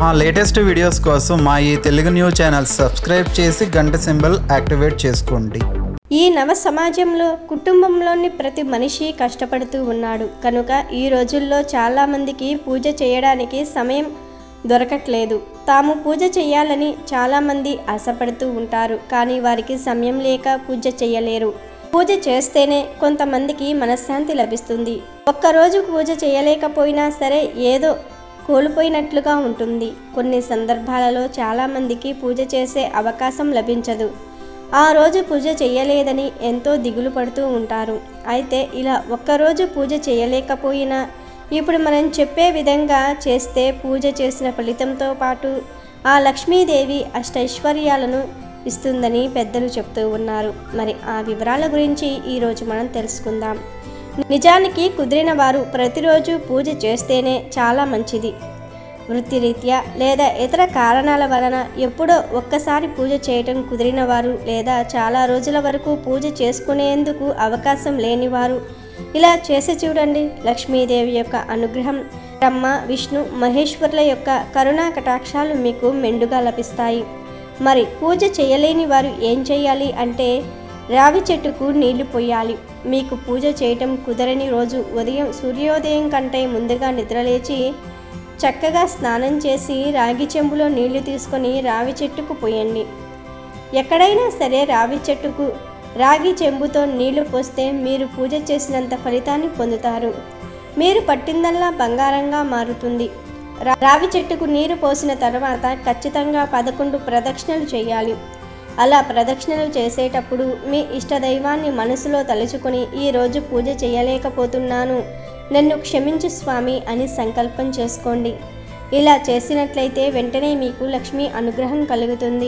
మా latest videos కోసం మా ఈ తెలుగు న్యూస్ ఛానల్ సబ్స్క్రైబ్ చేసి గంట సింబల్ యాక్టివేట్ చేసుకోండి ఈ నవ సమాజంలో కుటుంబంలోని ప్రతి మనిషి కష్టపడుతూ ఉన్నాడు కనుక ఈ రోజుల్లో చాలామందికి పూజ చేయడానికి సమయం దొరకట్లేదు తాము పూజ చేయాలని చాలామంది ఆశపడుతూ ఉంటారు కానీ వారికి సమయం లేక పూజ చేయలేరు పూజ చేస్తేనే కొంతమందికి మనశ్శాంతి లభిస్తుంది ఒక్కరోజు పూజ చేయలేకపోయినా సరే ఏదో కోల్పోయినట్లుగా ఉంటుంది కొన్ని సందర్భాలలో చాలామందికి పూజ చేసే అవకాశం లభించదు ఆ రోజు పూజ చేయలేదని ఎంతో దిగులు పడుతూ ఉంటారు అయితే ఇలా ఒక్కరోజు పూజ చేయలేకపోయినా ఇప్పుడు మనం చెప్పే విధంగా చేస్తే పూజ చేసిన ఫలితంతో పాటు ఆ లక్ష్మీదేవి అష్టైశ్వర్యాలను ఇస్తుందని పెద్దలు చెప్తూ ఉన్నారు మరి ఆ వివరాల గురించి ఈరోజు మనం తెలుసుకుందాం నిజానికి కుదిరిన వారు ప్రతిరోజు పూజ చేస్తేనే చాలా మంచిది వృత్తిరీత్యా లేదా ఇతర కారణాల వలన ఎప్పుడో ఒక్కసారి పూజ చేయటం కుదిరిన వారు లేదా చాలా రోజుల వరకు పూజ చేసుకునేందుకు అవకాశం లేనివారు ఇలా చేసి చూడండి లక్ష్మీదేవి యొక్క అనుగ్రహం బ్రహ్మ విష్ణు మహేశ్వరుల యొక్క కరుణా కటాక్షాలు మీకు మెండుగా లభిస్తాయి మరి పూజ చేయలేని వారు ఏం చేయాలి అంటే రావి చెట్టుకు నీళ్లు పోయాలి మీకు పూజ చేయటం కుదరని రోజు ఉదయం సూర్యోదయం కంటే ముందుగా నిద్రలేచి చక్కగా స్నానం చేసి రాగి చెంబులో నీళ్లు తీసుకొని రావి చెట్టుకు పోయండి ఎక్కడైనా సరే రావి చెట్టుకు రాగి చెంబుతో నీళ్లు పోస్తే మీరు పూజ చేసినంత ఫలితాన్ని పొందుతారు మీరు పట్టిందల్లా బంగారంగా మారుతుంది రా- రావి చెట్టుకు నీరు పోసిన తర్వాత ఖచ్చితంగా పదకొండు ప్రదక్షిణలు చేయాలి అలా ప్రదక్షిణలు చేసేటప్పుడు మీ ఇష్టదైవాన్ని మనసులో తలుచుకొని ఈరోజు పూజ చేయలేకపోతున్నాను నన్ను క్షమించు స్వామి అని సంకల్పం చేసుకోండి ఇలా చేసినట్లయితే వెంటనే మీకు లక్ష్మీ అనుగ్రహం కలుగుతుంది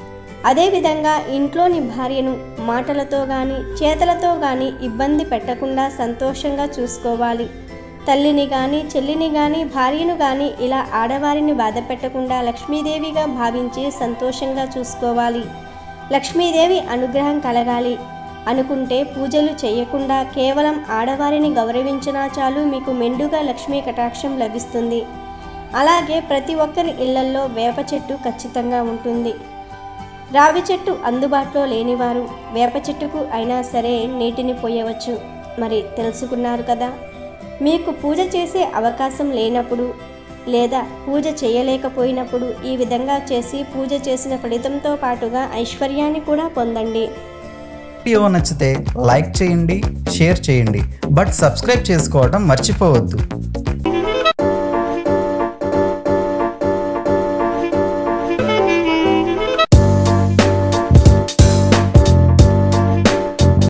అదేవిధంగా ఇంట్లోని భార్యను మాటలతో కానీ చేతలతో కానీ ఇబ్బంది పెట్టకుండా సంతోషంగా చూసుకోవాలి తల్లిని కానీ చెల్లిని కానీ భార్యను కానీ ఇలా ఆడవారిని బాధ పెట్టకుండా లక్ష్మీదేవిగా భావించి సంతోషంగా చూసుకోవాలి లక్ష్మీదేవి అనుగ్రహం కలగాలి అనుకుంటే పూజలు చేయకుండా కేవలం ఆడవారిని గౌరవించినా చాలు మీకు మెండుగా లక్ష్మీ కటాక్షం లభిస్తుంది అలాగే ప్రతి ఒక్కరి ఇళ్లల్లో వేప చెట్టు ఖచ్చితంగా ఉంటుంది రావి చెట్టు అందుబాటులో లేనివారు వేప చెట్టుకు అయినా సరే నీటిని పోయవచ్చు మరి తెలుసుకున్నారు కదా మీకు పూజ చేసే అవకాశం లేనప్పుడు లేదా పూజ చేయలేకపోయినప్పుడు ఈ విధంగా చేసి పూజ చేసిన ఫలితంతో పాటుగా ఐశ్వర్యాన్ని కూడా పొందండి వీడియో నచ్చితే లైక్ చేయండి షేర్ చేయండి బట్ సబ్స్క్రైబ్ చేసుకోవడం మర్చిపోవద్దు